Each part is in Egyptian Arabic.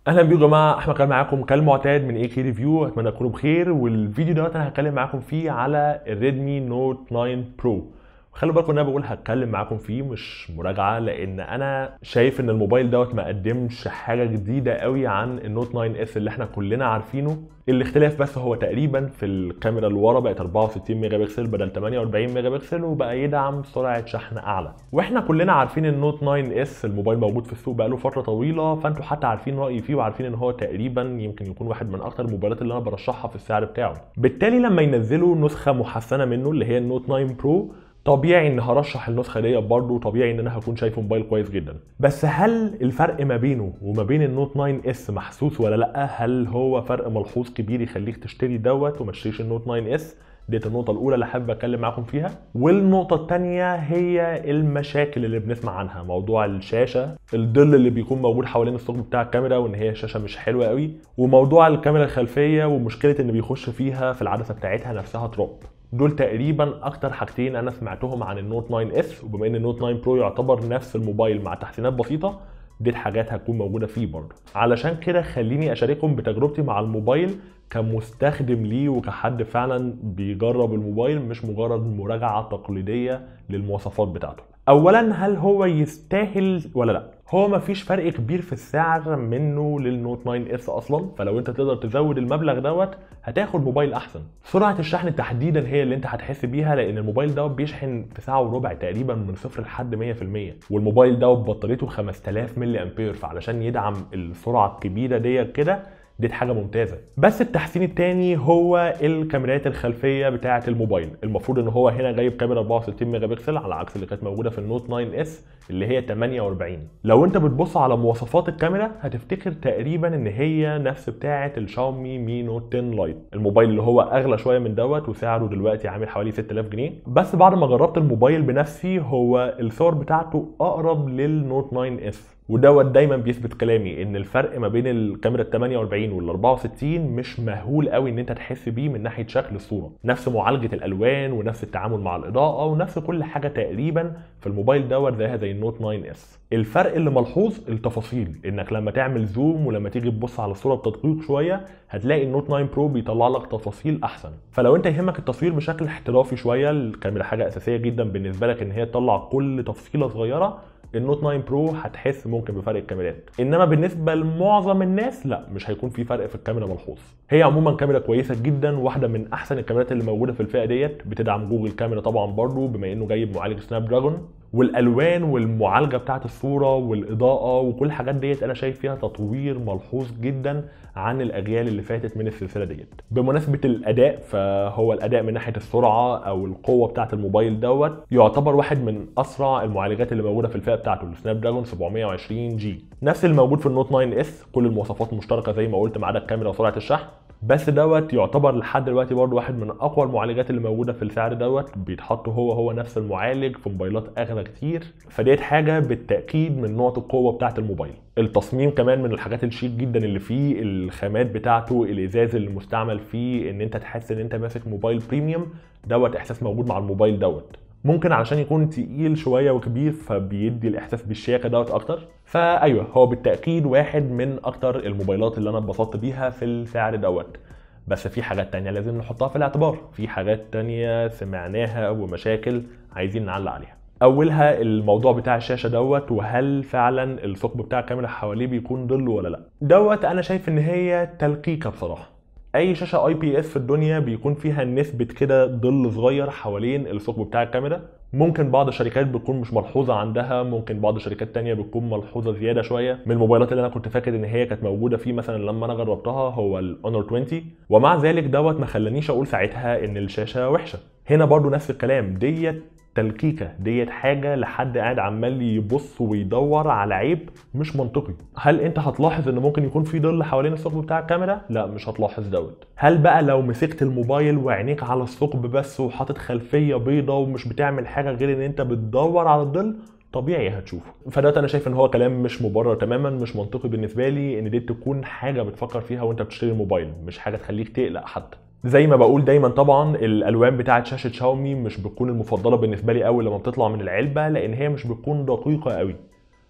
اهلا بيكم يا جماعه احمد كان معاكم كالمعتاد من اي كي ريفيو اتمنى تكونوا بخير والفيديو دوت انا هتكلم معاكم فيه على الريدمي نوت 9 برو خلوا بالكم ان انا بقول هتكلم معاكم فيه مش مراجعه لان انا شايف ان الموبايل دوت ما قدمش حاجه جديده قوي عن النوت 9 اس اللي احنا كلنا عارفينه الاختلاف بس هو تقريبا في الكاميرا اللي ورا بقت 64 ميجا بكسل بدل 48 ميجا بكسل وبقى يدعم سرعه شحن اعلى واحنا كلنا عارفين النوت 9 اس الموبايل موجود في السوق بقاله فتره طويله فانتوا حتى عارفين رايي فيه وعارفين ان هو تقريبا يمكن يكون واحد من اكتر الموبايلات اللي انا برشحها في السعر بتاعه بالتالي لما ينزلوا نسخه محسنه منه اللي هي النوت 9 برو طبيعي ان هرشح النسخه دي برضه طبيعي ان انا هكون شايفه موبايل كويس جدا بس هل الفرق ما بينه وما بين النوت 9 اس محسوس ولا لا هل هو فرق ملحوظ كبير يخليك تشتري دوت وما تشتريش النوت 9 اس ديت النقطة الأولى اللي حابب أتكلم معاكم فيها، والنقطة الثانية هي المشاكل اللي بنسمع عنها، موضوع الشاشة، الظل اللي بيكون موجود حوالين الثقب بتاع الكاميرا وإن هي شاشة مش حلوة قوي، وموضوع الكاميرا الخلفية ومشكلة إن بيخش فيها في العدسة بتاعتها نفسها تروب. دول تقريبا اكتر حاجتين انا سمعتهم عن النوت 9 اس وبما ان النوت 9 برو يعتبر نفس الموبايل مع تحسينات بسيطه دي حاجات هتكون موجوده فيه برضه علشان كده خليني اشارككم بتجربتي مع الموبايل كمستخدم ليه وكحد فعلا بيجرب الموبايل مش مجرد مراجعه تقليديه للمواصفات بتاعته اولا هل هو يستاهل ولا لا هو مفيش فرق كبير في السعر منه للنوت 9 اس اصلا فلو انت تقدر تزود المبلغ دوت هتاخد موبايل احسن سرعه الشحن تحديدا هي اللي انت هتحس بيها لان الموبايل دوت بيشحن في ساعه وربع تقريبا من صفر لحد 100% والموبايل دوت بطاريته 5000 ملي امبير فعلشان يدعم السرعه الكبيره ديت كده دي حاجه ممتازه بس التحسين التاني هو الكاميرات الخلفيه بتاعه الموبايل المفروض ان هو هنا جايب كاميرا 64 ميجا بكسل على عكس اللي كانت موجوده في النوت 9 اس اللي هي 48 لو انت بتبص على مواصفات الكاميرا هتفتكر تقريبا ان هي نفس بتاعه الشاومي مي نوت 10 لايت الموبايل اللي هو اغلى شويه من دوت وسعره دلوقتي عامل حوالي 6000 جنيه بس بعد ما جربت الموبايل بنفسي هو الصور بتاعته اقرب للنوت 9 اس ودوت دايما بيثبت كلامي ان الفرق ما بين الكاميرا ال 48 وال 64 مش مهول قوي ان انت تحس بيه من ناحيه شكل الصوره نفس معالجه الالوان ونفس التعامل مع الاضاءه ونفس كل حاجه تقريبا في الموبايل دوت زيها زي النوت 9 اس الفرق اللي ملحوظ التفاصيل انك لما تعمل زوم ولما تيجي تبص على الصوره بتدقيق شويه هتلاقي النوت 9 برو بيطلع لك تفاصيل احسن فلو انت يهمك التصوير بشكل احترافي شويه الكاميرا حاجه اساسيه جدا بالنسبه لك ان هي تطلع كل تفصيله صغيره النوت 9 برو هتحس ممكن بفرق الكاميرات انما بالنسبه لمعظم الناس لا مش هيكون في فرق في الكاميرا ملحوظ هي عموما كاميرا كويسه جدا واحده من احسن الكاميرات اللي موجوده في الفئه ديت بتدعم جوجل كاميرا طبعا برضو بما انه جايب معالج سناب دراجون والالوان والمعالجه بتاعت الصوره والاضاءه وكل الحاجات ديت انا شايف فيها تطوير ملحوظ جدا عن الاجيال اللي فاتت من السلسله ديت بمناسبه الاداء فهو الاداء من ناحيه السرعه او القوه بتاعت الموبايل دوت يعتبر واحد من اسرع المعالجات اللي موجوده في الفئه بتاعته السناب دراجون 720 جي نفس اللي موجود في النوت 9 اس كل المواصفات مشتركه زي ما قلت ما عدا الكاميرا وسرعه الشحن بس دوت يعتبر لحد دلوقتي برضه واحد من اقوى المعالجات اللي موجوده في السعر دوت بيتحط هو هو نفس المعالج في موبايلات اغلى كتير فديت حاجه بالتاكيد من نقط القوه بتاعه الموبايل التصميم كمان من الحاجات الشيك جدا اللي فيه الخامات بتاعته الازاز اللي مستعمل فيه ان انت تحس ان انت ماسك موبايل بريميوم دوت احساس موجود مع الموبايل دوت ممكن علشان يكون تقيل شويه وكبير فبيدي الاحساس بالشياكه دوت اكتر فايوه هو بالتاكيد واحد من اكتر الموبايلات اللي انا اتبسطت بيها في السعر دوت بس في حاجات تانية لازم نحطها في الاعتبار في حاجات تانية سمعناها ومشاكل عايزين نعلق عليها اولها الموضوع بتاع الشاشه دوت وهل فعلا الثقب بتاع الكاميرا حواليه بيكون ظل ولا لا دوت انا شايف ان هي تلقيكه بصراحه اي شاشه اي بي اس في الدنيا بيكون فيها نسبه كده ظل صغير حوالين الثقب بتاع الكاميرا ممكن بعض الشركات بتكون مش ملحوظه عندها ممكن بعض الشركات تانية بتكون ملحوظه زياده شويه من الموبايلات اللي انا كنت فاكر ان هي كانت موجوده فيه مثلا لما انا جربتها هو الاونر 20 ومع ذلك دوت ما خلانيش اقول ساعتها ان الشاشه وحشه هنا برضو نفس الكلام ديت تلكيكه ديت حاجه لحد قاعد عمال يبص ويدور على عيب مش منطقي هل انت هتلاحظ ان ممكن يكون في ظل حوالين الثقب بتاع الكاميرا لا مش هتلاحظ دوت هل بقى لو مسكت الموبايل وعينيك على الثقب بس وحاطط خلفيه بيضه ومش بتعمل حاجه غير ان انت بتدور على الظل طبيعي هتشوفه فدوت انا شايف ان هو كلام مش مبرر تماما مش منطقي بالنسبه لي ان دي تكون حاجه بتفكر فيها وانت بتشتري الموبايل مش حاجه تخليك تقلق حتى زي ما بقول دايما طبعا الالوان بتاعه شاشه شاومي مش بتكون المفضله بالنسبه لي قوي لما بتطلع من العلبه لان هي مش بتكون دقيقه قوي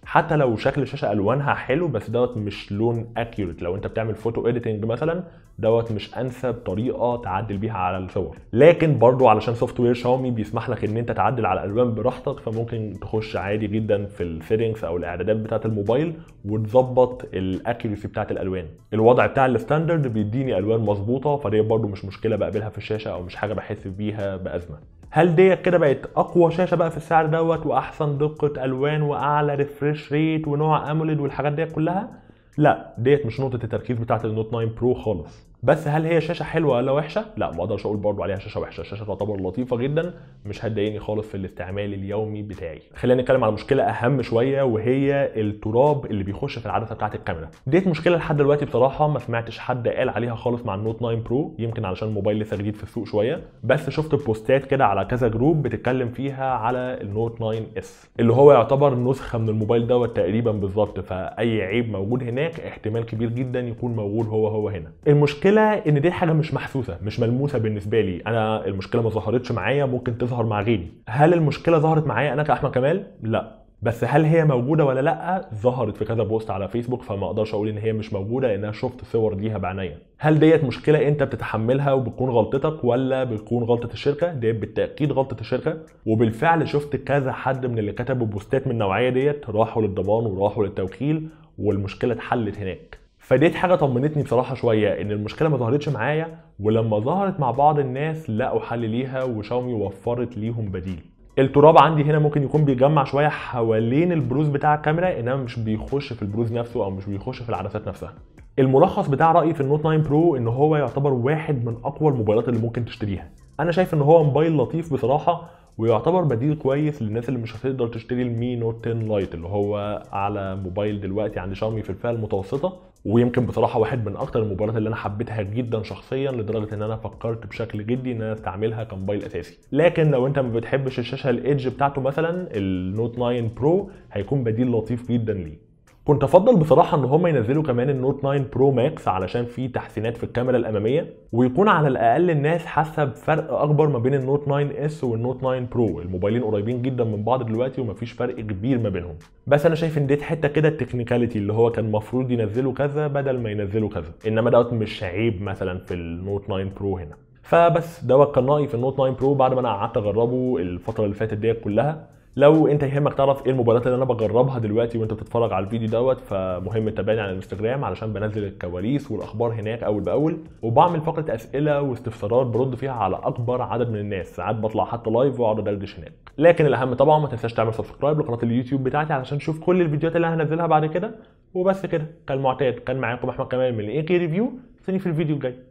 حتى لو شكل الشاشه الوانها حلو بس دوت مش لون اكيوريت لو انت بتعمل فوتو اديتنج مثلا دوت مش انسب طريقه تعدل بيها على الصور لكن برضو علشان سوفت وير شاومي بيسمح لك ان انت تعدل على الالوان براحتك فممكن تخش عادي جدا في السيتنجز او الاعدادات بتاعه الموبايل وتظبط الاكيوريسي بتاعه الالوان الوضع بتاع الستاندرد بيديني الوان مظبوطه فدي برضو مش مشكله بقابلها في الشاشه او مش حاجه بحس بيها بازمه هل ديت كده بقت اقوى شاشه بقى في السعر دوت واحسن دقه الوان واعلى ريفريش ريت ونوع اموليد والحاجات ديت كلها لا ديت مش نقطه التركيز بتاعه النوت 9 برو خالص بس هل هي شاشه حلوه ولا وحشه لا ما اقدرش اقول برضو عليها شاشه وحشه الشاشه تعتبر لطيفه جدا مش هتضايقني خالص في الاستعمال اليومي بتاعي خلينا نتكلم على مشكله اهم شويه وهي التراب اللي بيخش في العدسه بتاعه الكاميرا ديت مشكله لحد دلوقتي بصراحه ما سمعتش حد قال عليها خالص مع النوت 9 برو يمكن علشان الموبايل لسه جديد في السوق شويه بس شفت بوستات كده على كذا جروب بتتكلم فيها على النوت 9 اس اللي هو يعتبر نسخه من الموبايل دوت تقريبا بالظبط فاي عيب موجود هناك احتمال كبير جدا يكون موجود هو هو هنا المشكله ان دي حاجه مش محسوسه مش ملموسه بالنسبه لي انا المشكله ما ظهرتش معايا ممكن تظهر مع غيري هل المشكله ظهرت معايا انا كاحمد كمال لا بس هل هي موجوده ولا لا ظهرت في كذا بوست على فيسبوك فما اقدرش اقول ان هي مش موجوده لان انا شفت صور ليها بعينيا هل ديت مشكله انت بتتحملها وبتكون غلطتك ولا بتكون غلطه الشركه ديت بالتاكيد غلطه الشركه وبالفعل شفت كذا حد من اللي كتبوا بوستات من النوعيه ديت راحوا للضمان وراحوا للتوكيل والمشكله اتحلت هناك فديت حاجه طمنتني بصراحه شويه ان المشكله ما ظهرتش معايا ولما ظهرت مع بعض الناس لقوا حل ليها وشاومي وفرت ليهم بديل التراب عندي هنا ممكن يكون بيجمع شويه حوالين البروز بتاع الكاميرا انما مش بيخش في البروز نفسه او مش بيخش في العدسات نفسها الملخص بتاع رايي في النوت 9 برو ان هو يعتبر واحد من اقوى الموبايلات اللي ممكن تشتريها انا شايف ان هو موبايل لطيف بصراحه ويعتبر بديل كويس للناس اللي مش هتقدر تشتري المي نوت 10 لايت اللي هو اعلى موبايل دلوقتي عند شاومي في الفئه المتوسطه ويمكن بصراحه واحد من اكتر الموبايلات اللي انا حبيتها جدا شخصيا لدرجه ان انا فكرت بشكل جدي ان انا استعملها كموبايل اساسي لكن لو انت ما بتحبش الشاشه الايدج بتاعته مثلا النوت 9 برو هيكون بديل لطيف جدا ليه كنت افضل بصراحه ان هم ينزلوا كمان النوت 9 برو ماكس علشان فيه تحسينات في الكاميرا الاماميه ويكون على الاقل الناس حاسه بفرق اكبر ما بين النوت 9 اس والنوت 9 برو الموبايلين قريبين جدا من بعض دلوقتي ومفيش فرق كبير ما بينهم بس انا شايف ان ديت حته كده التكنيكاليتي اللي هو كان المفروض ينزلوا كذا بدل ما ينزلوا كذا انما دوت مش عيب مثلا في النوت 9 برو هنا فبس دوت كان رايي في النوت 9 برو بعد ما انا قعدت اجربه الفتره اللي فاتت ديت كلها لو انت يهمك تعرف ايه الموبايلات اللي انا بجربها دلوقتي وانت بتتفرج على الفيديو دوت فمهم تتابعني على الانستجرام علشان بنزل الكواليس والاخبار هناك اول باول وبعمل فقره اسئله واستفسارات برد فيها على اكبر عدد من الناس ساعات بطلع حتى لايف واقعد ادردش هناك لكن الاهم طبعا ما تنساش تعمل سبسكرايب لقناه اليوتيوب بتاعتي علشان تشوف كل الفيديوهات اللي انا هنزلها بعد كده وبس كده كالمعتاد كان معاكم احمد كمال من الاي كي ريفيو استني في الفيديو الجاي